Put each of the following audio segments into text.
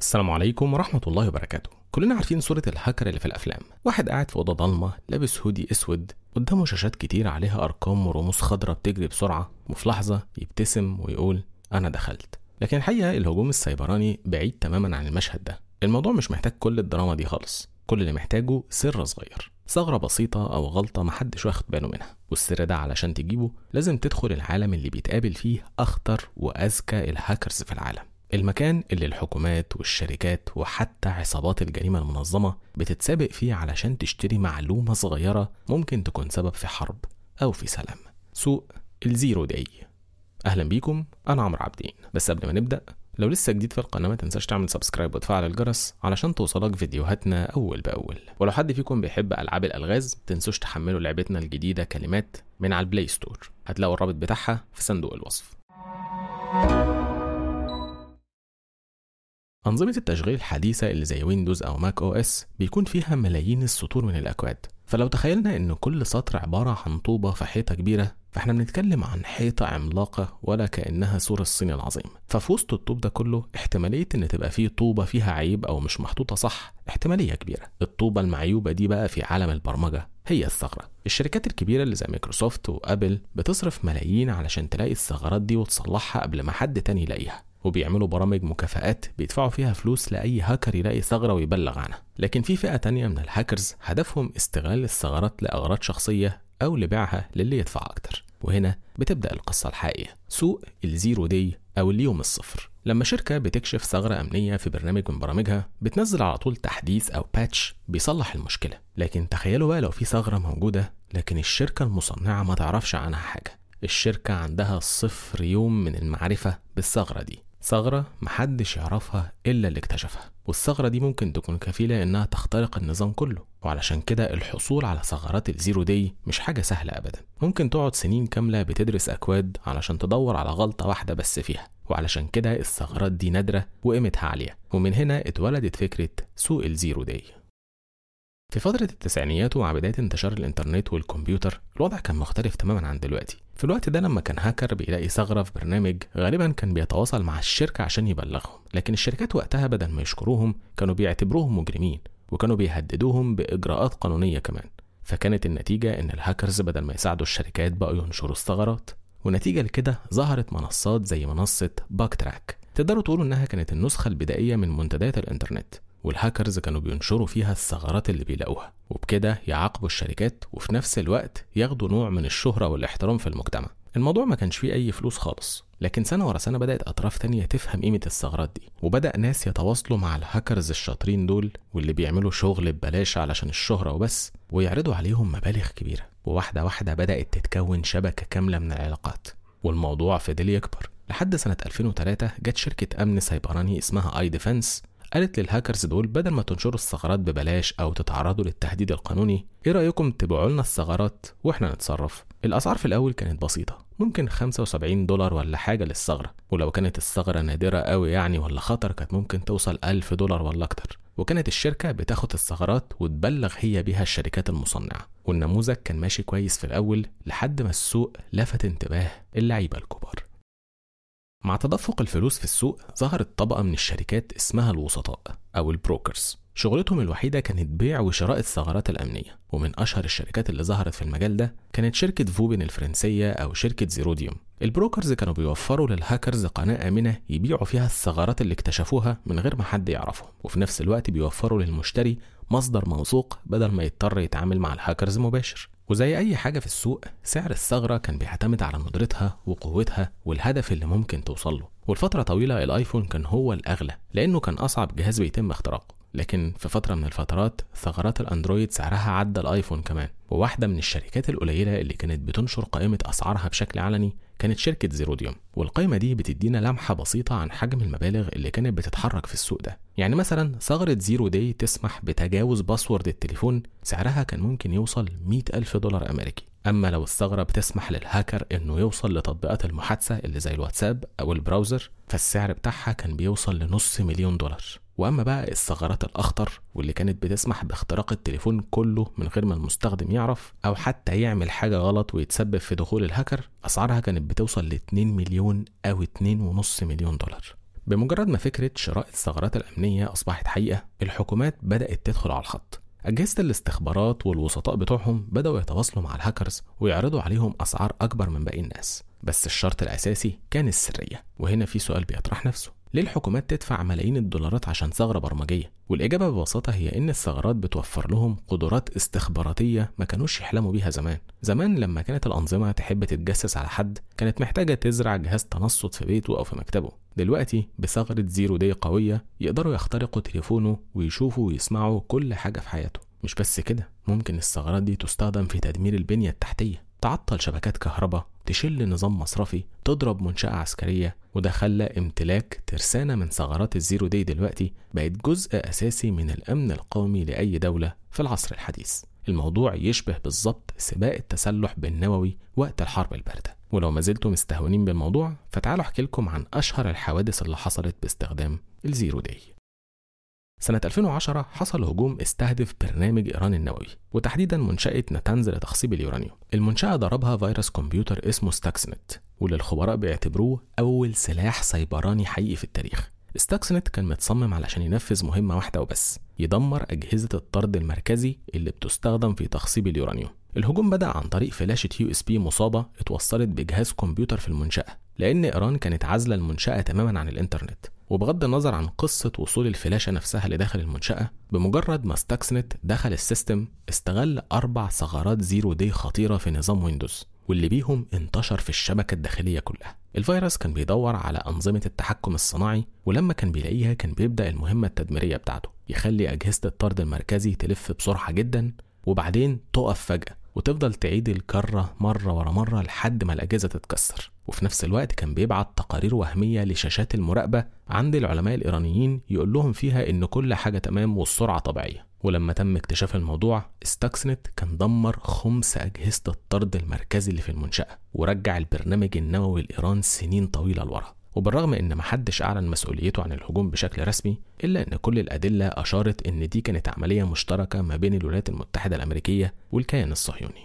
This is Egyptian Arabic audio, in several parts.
السلام عليكم ورحمة الله وبركاته كلنا عارفين صورة الهاكر اللي في الأفلام واحد قاعد في أوضة ضلمة لابس هودي أسود قدامه شاشات كتير عليها أرقام ورموز خضراء بتجري بسرعة وفي لحظة يبتسم ويقول أنا دخلت لكن الحقيقة الهجوم السيبراني بعيد تماما عن المشهد ده الموضوع مش محتاج كل الدراما دي خالص كل اللي محتاجه سر صغير ثغرة بسيطة أو غلطة محدش واخد باله منها والسر ده علشان تجيبه لازم تدخل العالم اللي بيتقابل فيه أخطر وأذكى الهاكرز في العالم المكان اللي الحكومات والشركات وحتى عصابات الجريمة المنظمة بتتسابق فيه علشان تشتري معلومة صغيرة ممكن تكون سبب في حرب أو في سلام سوق الزيرو داي أهلا بيكم أنا عمرو عابدين بس قبل ما نبدأ لو لسه جديد في القناة ما تنساش تعمل سبسكرايب وتفعل الجرس علشان توصلك فيديوهاتنا أول بأول ولو حد فيكم بيحب ألعاب الألغاز تنسوش تحملوا لعبتنا الجديدة كلمات من على البلاي ستور هتلاقوا الرابط بتاعها في صندوق الوصف أنظمة التشغيل الحديثة اللي زي ويندوز أو ماك أو إس بيكون فيها ملايين السطور من الأكواد فلو تخيلنا إن كل سطر عبارة عن طوبة في حيطة كبيرة فاحنا بنتكلم عن حيطة عملاقة ولا كأنها سور الصين العظيم ففي وسط الطوب ده كله احتمالية إن تبقى فيه طوبة فيها عيب أو مش محطوطة صح احتمالية كبيرة الطوبة المعيوبة دي بقى في عالم البرمجة هي الثغرة الشركات الكبيرة اللي زي مايكروسوفت وأبل بتصرف ملايين علشان تلاقي الثغرات دي وتصلحها قبل ما حد تاني يلاقيها وبيعملوا برامج مكافآت بيدفعوا فيها فلوس لأي هاكر يلاقي ثغرة ويبلغ عنها لكن في فئة تانية من الهاكرز هدفهم استغلال الثغرات لأغراض شخصية أو لبيعها للي يدفع أكتر وهنا بتبدأ القصة الحقيقية سوق الزيرو دي أو اليوم الصفر لما شركة بتكشف ثغرة أمنية في برنامج من برامجها بتنزل على طول تحديث أو باتش بيصلح المشكلة لكن تخيلوا بقى لو في ثغرة موجودة لكن الشركة المصنعة ما تعرفش عنها حاجة الشركة عندها صفر يوم من المعرفة بالثغرة دي ثغرة محدش يعرفها إلا اللي اكتشفها والثغرة دي ممكن تكون كفيلة إنها تخترق النظام كله وعلشان كده الحصول على ثغرات الزيرو دي مش حاجة سهلة أبدا ممكن تقعد سنين كاملة بتدرس أكواد علشان تدور على غلطة واحدة بس فيها وعلشان كده الثغرات دي نادرة وقيمتها عالية ومن هنا اتولدت فكرة سوق الزيرو دي في فترة التسعينيات ومع بداية انتشار الإنترنت والكمبيوتر الوضع كان مختلف تماما عن دلوقتي في الوقت ده لما كان هاكر بيلاقي ثغرة في برنامج غالبا كان بيتواصل مع الشركة عشان يبلغهم لكن الشركات وقتها بدل ما يشكروهم كانوا بيعتبروهم مجرمين وكانوا بيهددوهم بإجراءات قانونية كمان فكانت النتيجة إن الهاكرز بدل ما يساعدوا الشركات بقوا ينشروا الثغرات ونتيجة لكده ظهرت منصات زي منصة باك تراك تقدروا تقولوا إنها كانت النسخة البدائية من منتديات الإنترنت والهاكرز كانوا بينشروا فيها الثغرات اللي بيلاقوها وبكده يعاقبوا الشركات وفي نفس الوقت ياخدوا نوع من الشهرة والاحترام في المجتمع الموضوع ما كانش فيه أي فلوس خالص لكن سنة ورا سنة بدأت أطراف تانية تفهم قيمة الثغرات دي وبدأ ناس يتواصلوا مع الهاكرز الشاطرين دول واللي بيعملوا شغل ببلاش علشان الشهرة وبس ويعرضوا عليهم مبالغ كبيرة وواحدة واحدة بدأت تتكون شبكة كاملة من العلاقات والموضوع فضل يكبر لحد سنة 2003 جت شركة أمن سيبراني اسمها اي ديفنس قالت للهاكرز دول بدل ما تنشروا الثغرات ببلاش او تتعرضوا للتهديد القانوني ايه رايكم تبيعوا لنا الثغرات واحنا نتصرف الاسعار في الاول كانت بسيطه ممكن 75 دولار ولا حاجه للثغره ولو كانت الثغره نادره قوي يعني ولا خطر كانت ممكن توصل 1000 دولار ولا اكتر وكانت الشركه بتاخد الثغرات وتبلغ هي بيها الشركات المصنعه والنموذج كان ماشي كويس في الاول لحد ما السوق لفت انتباه اللعيبه الكبار مع تدفق الفلوس في السوق ظهرت طبقة من الشركات اسمها الوسطاء أو البروكرز شغلتهم الوحيدة كانت بيع وشراء الثغرات الأمنية ومن أشهر الشركات اللي ظهرت في المجال ده كانت شركة فوبن الفرنسية أو شركة زيروديوم البروكرز كانوا بيوفروا للهاكرز قناة آمنة يبيعوا فيها الثغرات اللي اكتشفوها من غير ما حد يعرفهم وفي نفس الوقت بيوفروا للمشتري مصدر موثوق بدل ما يضطر يتعامل مع الهاكرز مباشر وزي أي حاجة في السوق سعر الثغرة كان بيعتمد على ندرتها وقوتها والهدف اللي ممكن توصل له والفترة طويلة الآيفون كان هو الأغلى لأنه كان أصعب جهاز بيتم اختراقه لكن في فترة من الفترات ثغرات الأندرويد سعرها عدى الآيفون كمان وواحدة من الشركات القليلة اللي كانت بتنشر قائمة أسعارها بشكل علني كانت شركة زيروديوم والقائمة دي بتدينا لمحة بسيطة عن حجم المبالغ اللي كانت بتتحرك في السوق ده يعني مثلا ثغرة زيرو دي تسمح بتجاوز باسورد التليفون سعرها كان ممكن يوصل 100 ألف دولار أمريكي أما لو الثغرة بتسمح للهاكر إنه يوصل لتطبيقات المحادثة اللي زي الواتساب أو البراوزر فالسعر بتاعها كان بيوصل لنص مليون دولار واما بقى الثغرات الاخطر واللي كانت بتسمح باختراق التليفون كله من غير ما المستخدم يعرف او حتى يعمل حاجه غلط ويتسبب في دخول الهاكر اسعارها كانت بتوصل ل 2 مليون او 2.5 مليون دولار بمجرد ما فكرة شراء الثغرات الأمنية أصبحت حقيقة الحكومات بدأت تدخل على الخط أجهزة الاستخبارات والوسطاء بتوعهم بدأوا يتواصلوا مع الهاكرز ويعرضوا عليهم أسعار أكبر من باقي الناس بس الشرط الأساسي كان السرية وهنا في سؤال بيطرح نفسه ليه الحكومات تدفع ملايين الدولارات عشان ثغرة برمجية؟ والإجابة ببساطة هي إن الثغرات بتوفر لهم قدرات استخباراتية ما كانوش يحلموا بيها زمان زمان لما كانت الأنظمة تحب تتجسس على حد كانت محتاجة تزرع جهاز تنصت في بيته أو في مكتبه دلوقتي بثغرة زيرو دي قوية يقدروا يخترقوا تليفونه ويشوفوا ويسمعوا كل حاجة في حياته مش بس كده ممكن الثغرات دي تستخدم في تدمير البنية التحتية تعطل شبكات كهرباء تشل نظام مصرفي تضرب منشأة عسكرية وده خلى امتلاك ترسانة من ثغرات الزيرو دي دلوقتي بقت جزء أساسي من الأمن القومي لأي دولة في العصر الحديث الموضوع يشبه بالظبط سباق التسلح بالنووي وقت الحرب الباردة ولو ما زلتم مستهونين بالموضوع فتعالوا احكي لكم عن أشهر الحوادث اللي حصلت باستخدام الزيرو دي سنة 2010 حصل هجوم استهدف برنامج إيران النووي وتحديدا منشأة نتنز لتخصيب اليورانيوم المنشأة ضربها فيروس كمبيوتر اسمه ستاكسنت واللي الخبراء بيعتبروه أول سلاح سيبراني حقيقي في التاريخ ستاكسنت كان متصمم علشان ينفذ مهمة واحدة وبس يدمر أجهزة الطرد المركزي اللي بتستخدم في تخصيب اليورانيوم الهجوم بدأ عن طريق فلاشة يو اس بي مصابة اتوصلت بجهاز كمبيوتر في المنشأة لأن إيران كانت عازلة المنشأة تماما عن الإنترنت وبغض النظر عن قصة وصول الفلاشة نفسها لداخل المنشأة بمجرد ما ستاكسنت دخل السيستم استغل أربع ثغرات زيرو دي خطيرة في نظام ويندوز واللي بيهم انتشر في الشبكة الداخلية كلها الفيروس كان بيدور على أنظمة التحكم الصناعي ولما كان بيلاقيها كان بيبدأ المهمة التدميرية بتاعته يخلي أجهزة الطرد المركزي تلف بسرعة جدا وبعدين تقف فجأة وتفضل تعيد الكرة مرة ورا مرة لحد ما الأجهزة تتكسر وفي نفس الوقت كان بيبعت تقارير وهمية لشاشات المراقبة عند العلماء الإيرانيين يقول لهم فيها إن كل حاجة تمام والسرعة طبيعية ولما تم اكتشاف الموضوع ستاكسنت كان دمر خمس أجهزة الطرد المركزي اللي في المنشأة ورجع البرنامج النووي لإيران سنين طويلة لورا وبالرغم ان محدش اعلن مسؤوليته عن الهجوم بشكل رسمي الا ان كل الادله اشارت ان دي كانت عمليه مشتركه ما بين الولايات المتحده الامريكيه والكيان الصهيوني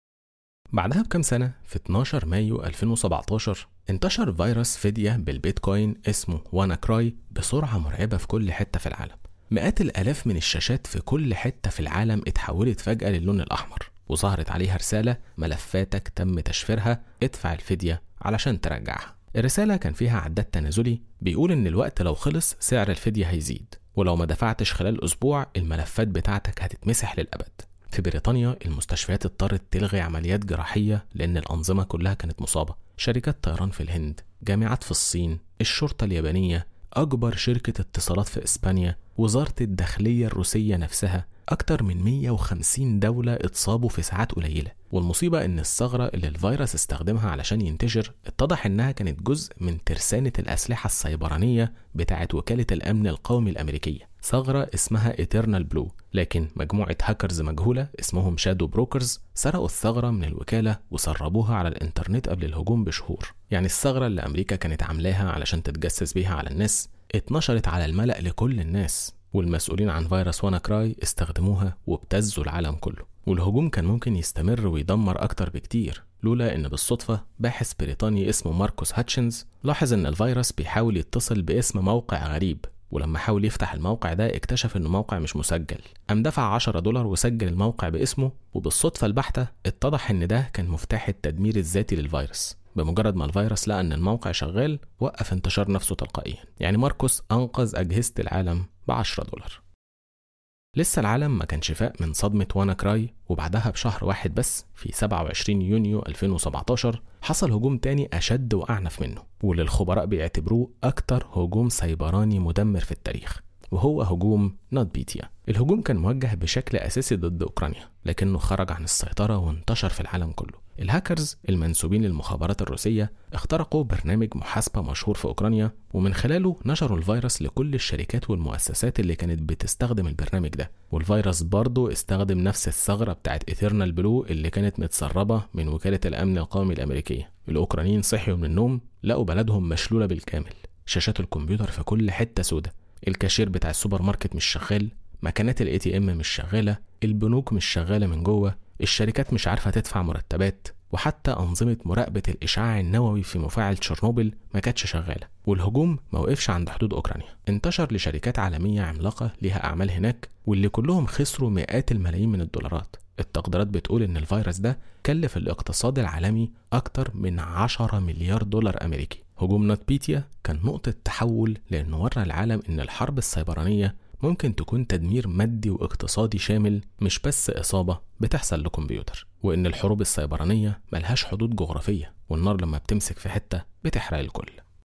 بعدها بكام سنة في 12 مايو 2017 انتشر فيروس فدية بالبيتكوين اسمه وانا كراي بسرعة مرعبة في كل حتة في العالم مئات الآلاف من الشاشات في كل حتة في العالم اتحولت فجأة للون الأحمر وظهرت عليها رسالة ملفاتك تم تشفيرها ادفع الفدية علشان ترجعها الرسالة كان فيها عداد تنازلي بيقول إن الوقت لو خلص سعر الفدية هيزيد ولو ما دفعتش خلال أسبوع الملفات بتاعتك هتتمسح للأبد في بريطانيا المستشفيات اضطرت تلغي عمليات جراحية لأن الأنظمة كلها كانت مصابة شركات طيران في الهند جامعات في الصين الشرطة اليابانية أكبر شركة اتصالات في إسبانيا وزارة الداخلية الروسية نفسها أكتر من 150 دولة اتصابوا في ساعات قليلة والمصيبة إن الثغرة اللي الفيروس استخدمها علشان ينتشر اتضح إنها كانت جزء من ترسانة الأسلحة السيبرانية بتاعة وكالة الأمن القومي الأمريكية ثغرة اسمها إترنال بلو لكن مجموعة هاكرز مجهولة اسمهم شادو بروكرز سرقوا الثغرة من الوكالة وسربوها على الإنترنت قبل الهجوم بشهور يعني الثغرة اللي أمريكا كانت عاملاها علشان تتجسس بيها على الناس اتنشرت على الملأ لكل الناس والمسؤولين عن فيروس وانا كراي استخدموها وابتزوا العالم كله والهجوم كان ممكن يستمر ويدمر أكتر بكتير لولا إن بالصدفة باحث بريطاني اسمه ماركوس هاتشنز لاحظ إن الفيروس بيحاول يتصل باسم موقع غريب ولما حاول يفتح الموقع ده اكتشف انه موقع مش مسجل قام دفع 10 دولار وسجل الموقع باسمه وبالصدفة البحتة اتضح ان ده كان مفتاح التدمير الذاتي للفيروس بمجرد ما الفيروس لقى ان الموقع شغال وقف انتشار نفسه تلقائيا يعني ماركوس انقذ اجهزة العالم ب 10 دولار لسه العالم ما كانش فاق من صدمة وانا كراي وبعدها بشهر واحد بس في 27 يونيو 2017 حصل هجوم تاني أشد وأعنف منه واللي الخبراء بيعتبروه أكتر هجوم سيبراني مدمر في التاريخ وهو هجوم نوت بيتيا الهجوم كان موجه بشكل أساسي ضد أوكرانيا لكنه خرج عن السيطرة وانتشر في العالم كله الهاكرز المنسوبين للمخابرات الروسية اخترقوا برنامج محاسبة مشهور في أوكرانيا ومن خلاله نشروا الفيروس لكل الشركات والمؤسسات اللي كانت بتستخدم البرنامج ده والفيروس برضه استخدم نفس الثغرة بتاعت إثيرنال بلو اللي كانت متسربة من وكالة الأمن القومي الأمريكية الأوكرانيين صحيوا من النوم لقوا بلدهم مشلولة بالكامل شاشات الكمبيوتر في كل حتة سودة الكاشير بتاع السوبر ماركت مش شغال مكانات الاي تي ام مش شغاله البنوك مش شغاله من جوه الشركات مش عارفه تدفع مرتبات وحتى أنظمة مراقبة الإشعاع النووي في مفاعل تشيرنوبل ما كانتش شغالة والهجوم ما وقفش عند حدود أوكرانيا انتشر لشركات عالمية عملاقة ليها أعمال هناك واللي كلهم خسروا مئات الملايين من الدولارات التقديرات بتقول إن الفيروس ده كلف الاقتصاد العالمي أكتر من 10 مليار دولار أمريكي هجوم نوتبيتيا كان نقطة تحول لأنه ورى العالم إن الحرب السيبرانية ممكن تكون تدمير مادي واقتصادي شامل مش بس إصابة بتحصل لكمبيوتر وإن الحروب السيبرانية ملهاش حدود جغرافية والنار لما بتمسك في حتة بتحرق الكل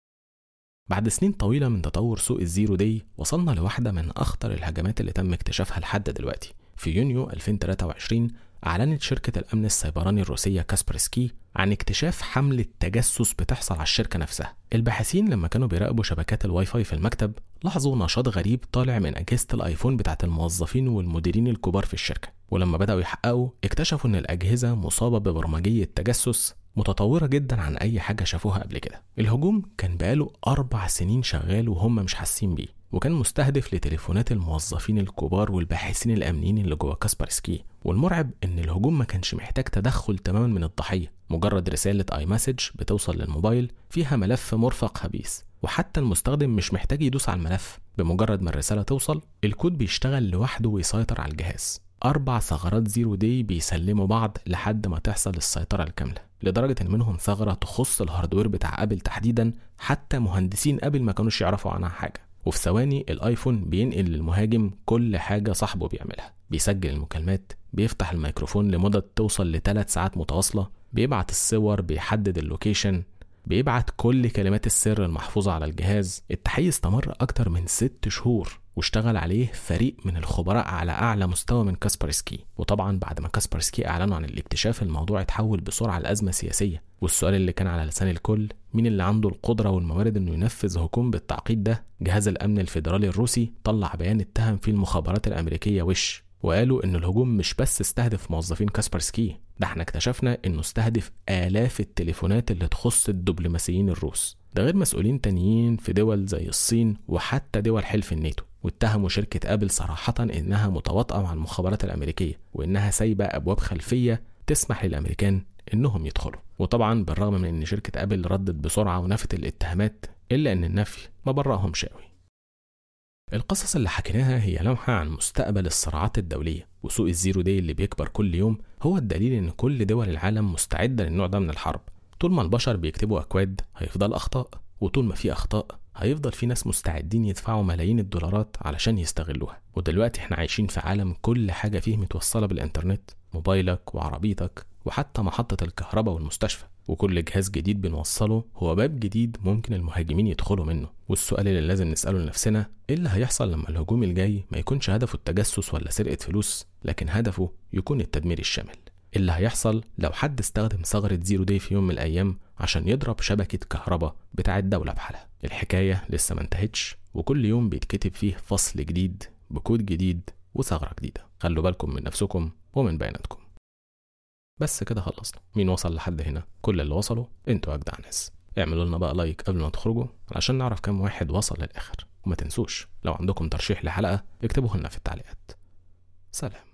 بعد سنين طويلة من تطور سوق الزيرو دي وصلنا لواحدة من أخطر الهجمات اللي تم اكتشافها لحد دلوقتي في يونيو 2023 أعلنت شركة الأمن السيبراني الروسية كاسبرسكي عن اكتشاف حملة تجسس بتحصل على الشركة نفسها الباحثين لما كانوا بيراقبوا شبكات الواي فاي في المكتب لاحظوا نشاط غريب طالع من أجهزة الآيفون بتاعت الموظفين والمديرين الكبار في الشركة ولما بدأوا يحققوا اكتشفوا إن الأجهزة مصابة ببرمجية تجسس متطورة جدا عن أي حاجة شافوها قبل كده الهجوم كان بقاله أربع سنين شغال وهم مش حاسين بيه وكان مستهدف لتليفونات الموظفين الكبار والباحثين الامنيين اللي جوه كاسبرسكي والمرعب ان الهجوم ما كانش محتاج تدخل تماما من الضحيه مجرد رساله اي مسج بتوصل للموبايل فيها ملف مرفق خبيث وحتى المستخدم مش محتاج يدوس على الملف بمجرد ما الرساله توصل الكود بيشتغل لوحده ويسيطر على الجهاز أربع ثغرات زيرو دي بيسلموا بعض لحد ما تحصل السيطرة الكاملة لدرجة إن منهم ثغرة تخص الهاردوير بتاع أبل تحديدا حتى مهندسين أبل ما كانوش يعرفوا عنها حاجة وفي ثواني الايفون بينقل للمهاجم كل حاجة صاحبه بيعملها بيسجل المكالمات بيفتح الميكروفون لمدة توصل لثلاث ساعات متواصلة بيبعت الصور بيحدد اللوكيشن بيبعت كل كلمات السر المحفوظة على الجهاز التحقيق استمر أكتر من ست شهور واشتغل عليه فريق من الخبراء على أعلى مستوى من كاسبرسكي وطبعا بعد ما كاسبرسكي أعلنوا عن الاكتشاف الموضوع اتحول بسرعة لأزمة سياسية والسؤال اللي كان على لسان الكل مين اللي عنده القدرة والموارد انه ينفذ هجوم بالتعقيد ده جهاز الأمن الفيدرالي الروسي طلع بيان اتهم فيه المخابرات الأمريكية وش وقالوا ان الهجوم مش بس استهدف موظفين كاسبرسكي ده احنا اكتشفنا انه استهدف آلاف التليفونات اللي تخص الدبلوماسيين الروس ده غير مسؤولين تانيين في دول زي الصين وحتى دول حلف الناتو واتهموا شركة أبل صراحة إنها متواطئة مع المخابرات الأمريكية وإنها سايبة أبواب خلفية تسمح للأمريكان إنهم يدخلوا وطبعا بالرغم من إن شركة أبل ردت بسرعة ونفت الاتهامات إلا إن النفي ما برأهمش قوي القصص اللي حكيناها هي لمحة عن مستقبل الصراعات الدولية وسوق الزيرو دي اللي بيكبر كل يوم هو الدليل إن كل دول العالم مستعدة للنوع ده من الحرب طول ما البشر بيكتبوا أكواد هيفضل أخطاء وطول ما في أخطاء هيفضل في ناس مستعدين يدفعوا ملايين الدولارات علشان يستغلوها ودلوقتي احنا عايشين في عالم كل حاجة فيه متوصلة بالإنترنت موبايلك وعربيتك وحتى محطة الكهرباء والمستشفى وكل جهاز جديد بنوصله هو باب جديد ممكن المهاجمين يدخلوا منه والسؤال اللي لازم نسأله لنفسنا ايه اللي هيحصل لما الهجوم الجاي ما يكونش هدفه التجسس ولا سرقة فلوس لكن هدفه يكون التدمير الشامل اللي هيحصل لو حد استخدم ثغرة زيرو دي في يوم من الأيام عشان يضرب شبكة كهرباء بتاع الدولة بحالها الحكاية لسه ما انتهتش وكل يوم بيتكتب فيه فصل جديد بكود جديد وثغرة جديدة خلوا بالكم من نفسكم ومن بياناتكم بس كده خلصنا مين وصل لحد هنا كل اللي وصلوا انتوا اجدع ناس اعملوا لنا بقى لايك قبل ما تخرجوا علشان نعرف كام واحد وصل للاخر وما تنسوش لو عندكم ترشيح لحلقة اكتبوه لنا في التعليقات سلام